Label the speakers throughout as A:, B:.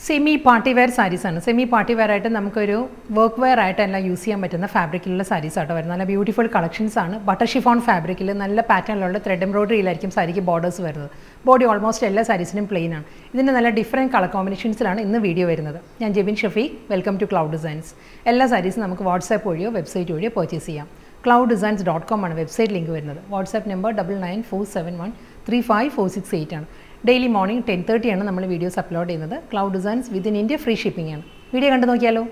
A: semi party wear saris ആണ് semi party wear ആയിട്ട് നമുക്കൊരു വർക്ക് വെയർ ആയിട്ടല്ല യൂസ് ചെയ്യാൻ പറ്റുന്ന ഫാബ്രിക്കിലുള്ള സാരീസ് ആട്ടോ വരുന്നത് നല്ല ബ്യൂട്ടിഫുൾ കളക്ഷൻസ് ആണ് ബട്ടർ ഷിഫോൺ ഫാബ്രിക്കിൽ നല്ല പാറ്റേണിലുള്ള ത്രെഡ് എംബ്രോയിഡറിയിലായിരിക്കും സാരിക്ക് ബോർഡേഴ്സ് വരുന്നത് ബോഡി ഓൾമോസ്റ്റ് എല്ലാ സാരീസിനും പ്ലെയിൻ ആണ് ഇതിൻ്റെ നല്ല ഡിഫറെൻറ്റ് കളർ കോമ്പിനേഷൻസിലാണ് ഇന്ന് വീഡിയോ വരുന്നത് ഞാൻ Jebin Shafi welcome to cloud designs എല്ലാ സാരീസും നമുക്ക് വാട്സാപ്പ് വഴിയോ വെബ്സൈറ്റ് വഴിയോ പർച്ചേസ് ചെയ്യാം ക്ലൗഡ് ഡിസൈൻസ് ഡോട്ട് കോം ആണ് വെബ്സൈറ്റ് ലിങ്ക് വരുന്നത് WhatsApp number double nine four seven one three five four six eight ആണ് ഡെയിലി മോർണിംഗ് ടെൻ തേർട്ടിയാണ് നമ്മൾ വീഡിയോസ് അപ്ലോഡ് ചെയ്യുന്നത് cloud designs within India free shipping ആണ് video കണ്ടു നോക്കിയാലോ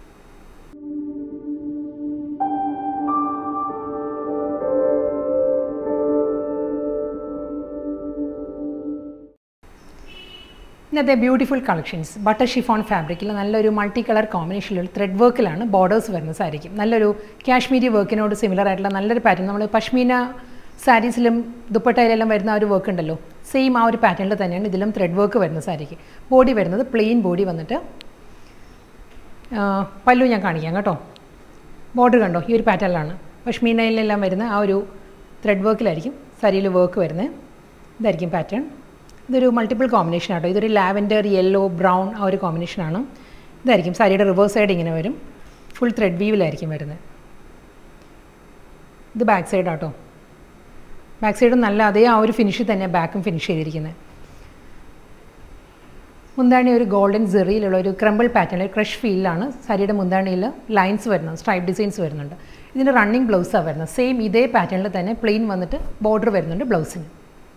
A: ഇന്നത്തെ ബ്യൂട്ടിഫുൾ കളക്ഷൻസ് ബട്ടർ ഷിഫോൺ ഫാബ്രിക്കിൽ നല്ലൊരു മൾട്ടി കളർ കോമ്പിനേഷനിലുള്ള ത്രെഡ് വർക്കിലാണ് ബോർഡേഴ്സ് വരുന്നത് സാരിക്കും നല്ലൊരു കാശ്മീരി വർക്കിനോട് സിമിലർ ആയിട്ടുള്ള നല്ലൊരു പാറ്റേൺ നമ്മൾ പഷ്മീന സാരീസിലും ദുപ്പട്ടയിലെല്ലാം വരുന്ന ആ ഒരു വർക്ക് ഉണ്ടല്ലോ സെയിം ആ ഒരു പാറ്റേണിൽ തന്നെയാണ് ഇതിലും ത്രെഡ് വർക്ക് വരുന്നത് സാരിക്ക് ബോഡി വരുന്നത് പ്ലെയിൻ ബോഡി വന്നിട്ട് പല്ലു ഞാൻ കാണിക്കാം കേട്ടോ ബോർഡർ കണ്ടോ ഈ ഒരു പാറ്റേണിലാണ് പഷ്മീനയിലെല്ലാം വരുന്ന ആ ഒരു ത്രെഡ് വർക്കിലായിരിക്കും സാരിയിൽ വർക്ക് വരുന്നത് ഇതായിരിക്കും പാറ്റേൺ ഇതൊരു മൾട്ടിപ്പിൾ കോമ്പിനേഷൻ ആട്ടോ ഇതൊരു ലാവൻഡർ യെല്ലോ ബ്രൗൺ ആ ഒരു കോമ്പിനേഷനാണ് ഇതായിരിക്കും സാരിയുടെ റിവേഴ്സ് സൈഡ് ഇങ്ങനെ വരും ഫുൾ ത്രെഡ് വീവിലായിരിക്കും വരുന്നത് ഇത് ബാക്ക് സൈഡ് ആട്ടോ ബാക്ക് സൈഡും നല്ല അതേ ആ ഒരു ഫിനിഷിൽ തന്നെ ബാക്കും ഫിനിഷ് ചെയ്തിരിക്കുന്നത് മുന്താണി ഒരു ഗോൾഡൻ സെറിയിലുള്ള ഒരു ക്രമ്പിൾ പാറ്റേണിൽ ക്രഷ് ഫീലിലാണ് സാരിയുടെ മുന്താണിയിൽ ലൈൻസ് വരുന്നത് സ്ട്രൈപ്പ് ഡിസൈൻസ് വരുന്നുണ്ട് ഇതിൻ്റെ റണ്ണിങ് ബ്ലൗസാണ് വരുന്നത് സെയിം ഇതേ പാറ്റേണിൽ തന്നെ പ്ലെയിൻ വന്നിട്ട് ബോർഡർ വരുന്നുണ്ട് ബ്ലൗസിന്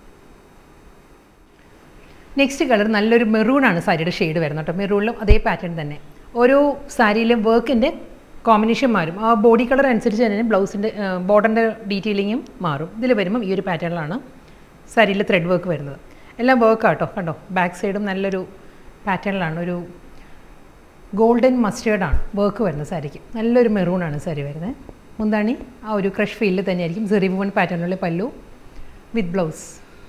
A: നെക്സ്റ്റ് കളർ നല്ലൊരു മെറൂണാണ് സാരിയുടെ ഷെയ്ഡ് വരുന്നത് കേട്ടോ മെറൂണിലും അതേ പാറ്റേൺ തന്നെ ഓരോ സാരിയിലും വർക്കിൻ്റെ കോമ്പിനേഷൻ മാറും ആ ബോഡി കളർ അനുസരിച്ച് തന്നെ ബ്ലൗസിൻ്റെ ബോർഡറിൻ്റെ ഡീറ്റെയിലിങ്ങും മാറും ഇതിൽ വരുമ്പം ഈ ഒരു പാറ്റേണിലാണ് സാരിയിൽ ത്രെഡ് വർക്ക് വരുന്നത് എല്ലാം വർക്ക് ആട്ടോ കണ്ടോ ബാക്ക് സൈഡും നല്ലൊരു പാറ്റേണിലാണ് ഒരു ഗോൾഡൻ മസ്റ്റേർഡാണ് വർക്ക് വരുന്നത് സാരിക്ക് നല്ലൊരു മെറൂണാണ് സാരി വരുന്നത് മുന്താണി ആ ഒരു ക്രഷ് ഫീൽഡിൽ തന്നെയായിരിക്കും സെറി വുവൺ പാറ്റേണിലുള്ള പല്ലു വിത്ത് ബ്ലൗസ്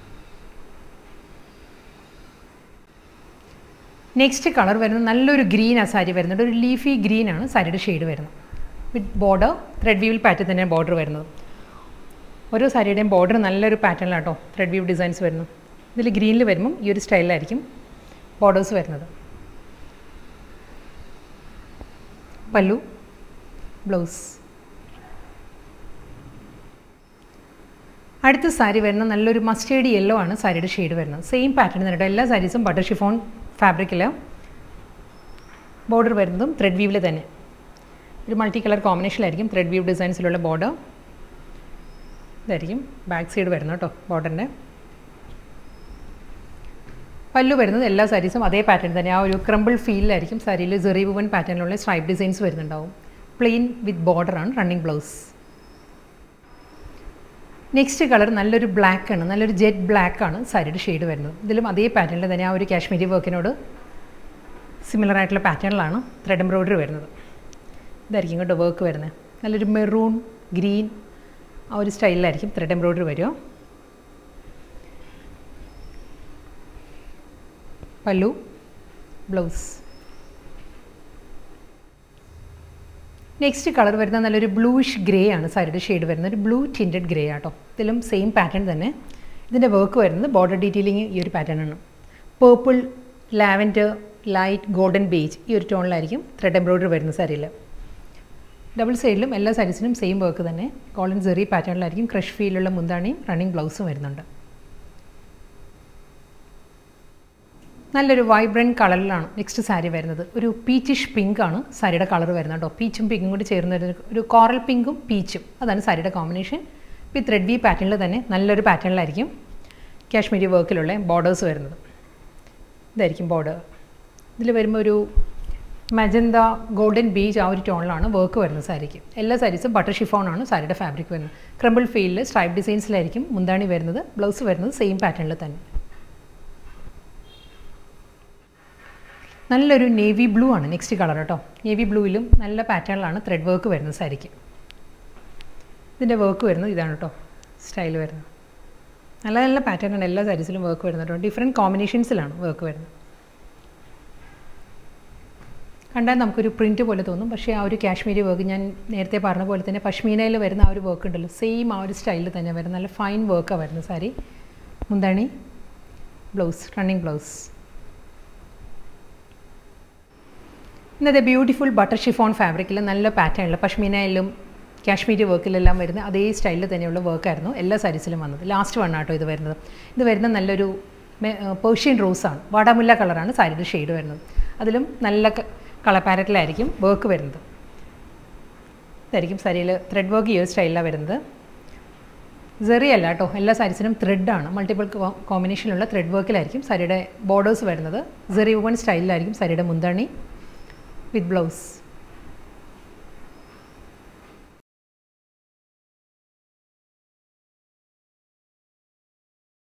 A: നെക്സ്റ്റ് കളർ വരുന്നത് നല്ലൊരു ഗ്രീൻ ആ സാരി വരുന്നുണ്ട് ഒരു ലീഫി ഗ്രീനാണ് സാരിയുടെ ഷെയ്ഡ് വരുന്നത് വിത്ത് ബോർഡർ ത്രെഡ് വീവിൽ പാറ്റേൺ തന്നെ ബോർഡർ വരുന്നത് ഓരോ സാരിയുടെയും ബോർഡർ നല്ലൊരു പാറ്റേണിലാട്ടോ ത്രെഡ് വീവ് ഡിസൈൻസ് വരുന്നു ഇതിൽ ഗ്രീനിൽ വരുമ്പം ഈ ഒരു സ്റ്റൈലിലായിരിക്കും ബോർഡേഴ്സ് വരുന്നത് പല്ലു ബ്ലൗസ് അടുത്ത സാരി വരുന്ന നല്ലൊരു മസ്റ്റേഡ് യെല്ലോ ആണ് സാരിയുടെ ഷെയ്ഡ് വരുന്നത് സെയിം പാറ്റേൺ തന്നെ എല്ലാ സാരീസും ബട്ടർ ഷിഫോൺ ഫാബ്രിക്കിൽ ബോർഡർ വരുന്നതും ത്രെഡ് വീവിൽ തന്നെ ഒരു മൾട്ടി കളർ കോമ്പിനേഷനിലായിരിക്കും ത്രെഡ് വീവ് ഡിസൈൻസിലുള്ള ബോർഡർ ഇതായിരിക്കും ബാക്ക് സൈഡ് വരുന്നത് കേട്ടോ ബോർഡറിൻ്റെ പല്ലു വരുന്നത് എല്ലാ സാരീസും അതേ പാറ്റേൺ തന്നെ ആ ഒരു ക്രമ്പിൾ ഫീലിലായിരിക്കും സാരിയിൽ ജെറി വുവൻ പാറ്റേണിലുള്ള സ്ട്രൈപ്പ് ഡിസൈൻസ് വരുന്നുണ്ടാവും പ്ലെയിൻ വിത്ത് ബോർഡറാണ് റണ്ണിങ് ബ്ലൗസ് നെക്സ്റ്റ് കളർ നല്ലൊരു ബ്ലാക്ക് ആണ് നല്ലൊരു ജെറ്റ് ബ്ലാക്ക് ആണ് സാരിയുടെ ഷെയ്ഡ് വരുന്നത് ഇതിലും അതേ പാറ്റേണിൽ തന്നെ ആ ഒരു കാശ്മീരി വർക്കിനോട് സിമിലർ ആയിട്ടുള്ള പാറ്റേണിലാണ് ത്രെഡ് എംബ്രോയ്ഡറി വരുന്നത് ഇതായിരിക്കും കേട്ടോ വർക്ക് വരുന്നത് നല്ലൊരു മെറൂൺ ഗ്രീൻ ആ ഒരു സ്റ്റൈലിലായിരിക്കും ത്രെഡ് എംബ്രോയ്ഡറി വരിക പല്ലു ബ്ലൗസ് നെക്സ്റ്റ് കളർ വരുന്ന നല്ലൊരു ബ്ലൂയിഷ് ഗ്രേ ആണ് സാരിയുടെ ഷെയ്ഡ് വരുന്നത് ഒരു ബ്ലൂ ടിൻറ്റഡ് ഗ്രേ ആട്ടോ ഇതിലും സെയിം പാറ്റേൺ തന്നെ ഇതിൻ്റെ വർക്ക് വരുന്നത് ബോർഡർ ഡീറ്റെയിലിംഗ് ഈ ഒരു പാറ്റേൺ ആണ് purple lavender light golden beige ഈ ഒരു ടോണിലായിരിക്കും ത്രെഡ് എംബ്രോയ്ഡറി വരുന്ന സാരിയിൽ ഡബിൾ സൈഡിലും എല്ലാ സാരീസിനും സെയിം വർക്ക് തന്നെ ഗോൾഡൻ സെറി പാറ്റേണിലായിരിക്കും ക്രഷ് ഫീലുള്ള മുന്താണിയും റണ്ണിങ് ബ്ലൗസും വരുന്നുണ്ട് നല്ലൊരു വൈബ്രൻറ്റ് കളറിലാണ് നെക്സ്റ്റ് സാരി വരുന്നത് ഒരു പീച്ചിഷ് പിങ്ക് ആണ് സാരിയുടെ കളർ വരുന്നത് കേട്ടോ പീച്ചും പിങ്കും കൂടി ചേർന്ന് വരുന്ന ഒരു കോറൽ പിങ്കും പീച്ചും അതാണ് സാരിയുടെ കോമ്പിനേഷൻ വിത്ത് റെഡ് വി പാറ്റേണിൽ തന്നെ നല്ലൊരു പാറ്റേണിലായിരിക്കും കാശ്മീരി വർക്കിലുള്ള ബോർഡേഴ്സ് വരുന്നത് ഇതായിരിക്കും ബോർഡർ ഇതിൽ വരുമ്പോൾ ഒരു മജന്ത ഗോൾഡൻ ബീച്ച് ആ ഒരു ടോണിലാണ് വർക്ക് വരുന്നത് സാരിക്ക് എല്ലാ സാരീസും ബട്ടർ ഷിഫോൺ ആണ് സാരിയുടെ ഫാബ്രിക് വരുന്നത് ക്രമ്പിൾ ഫീലിൽ സ്ട്രൈപ്പ് ഡിസൈൻസിലായിരിക്കും മുന്താണി വരുന്നത് ബ്ലൗസ് വരുന്നത് സെയിം പാറ്റേണിൽ തന്നെ നല്ലൊരു നേവി ബ്ലൂ ആണ് നെക്സ്റ്റ് കളർ കേട്ടോ നേവി ബ്ലൂവിലും നല്ല പാറ്റേണിലാണ് ത്രെഡ് വർക്ക് വരുന്നത് സാരിക്ക് ഇതിൻ്റെ വർക്ക് വരുന്നത് ഇതാണ് കേട്ടോ സ്റ്റൈൽ വരുന്നത് നല്ല നല്ല പാറ്റേൺ ആണ് എല്ലാ സാരീസിലും വർക്ക് വരുന്നത് കേട്ടോ ഡിഫറെൻറ്റ് കോമ്പിനേഷൻസിലാണ് വർക്ക് വരുന്നത് കണ്ടാൽ നമുക്കൊരു പ്രിൻറ്റ് പോലെ തോന്നും പക്ഷേ ആ ഒരു കാശ്മീരി വർക്ക് ഞാൻ നേരത്തെ പറഞ്ഞ പോലെ തന്നെ പഷ്മീനയിൽ വരുന്ന ആ ഒരു വർക്ക് ഉണ്ടല്ലോ സെയിം ആ ഒരു സ്റ്റൈലിൽ തന്നെ വരുന്ന നല്ല ഫൈൻ വർക്കാണ് വരുന്നത് സാരി മുന്താണി ബ്ലൗസ് റണ്ണിങ് ബ്ലൗസ് ഇന്നത്തെ ബ്യൂട്ടിഫുൾ ബട്ടർ ഷിഫോൺ ഫാബ്രിക്കിൽ നല്ല പാറ്റേണിൽ പഷ്മീനയിലും കാശ്മീരി വർക്കിലെല്ലാം വരുന്ന അതേ സ്റ്റൈലിൽ തന്നെയുള്ള വർക്കായിരുന്നു എല്ലാ സാരീസിലും വന്നത് ലാസ്റ്റ് വൺ ആട്ടോ ഇത് വരുന്നത് ഇത് വരുന്ന നല്ലൊരു പേർഷ്യൻ റോസാണ് വാടാമുല്ല കളറാണ് സാരിയുടെ ഷെയ്ഡ് വരുന്നത് അതിലും നല്ല കളർ പാരറ്റിലായിരിക്കും വർക്ക് വരുന്നത് ഇതായിരിക്കും സാരിയിൽ ത്രെഡ് വർക്ക് ഈ ഒരു സ്റ്റൈലിലാണ് വരുന്നത് സെറി അല്ല കേട്ടോ എല്ലാ സാരീസിനും ത്രെഡാണ് മൾട്ടിപ്പിൾ കോമ്പിനേഷനിലുള്ള ത്രെഡ് വർക്കിലായിരിക്കും സാരിയുടെ ബോർഡേഴ്സ് വരുന്നത് സെറി വൺ സ്റ്റൈലിലായിരിക്കും സാരിയുടെ മുന്താണി വിത്ത് ബ്ലൗസ്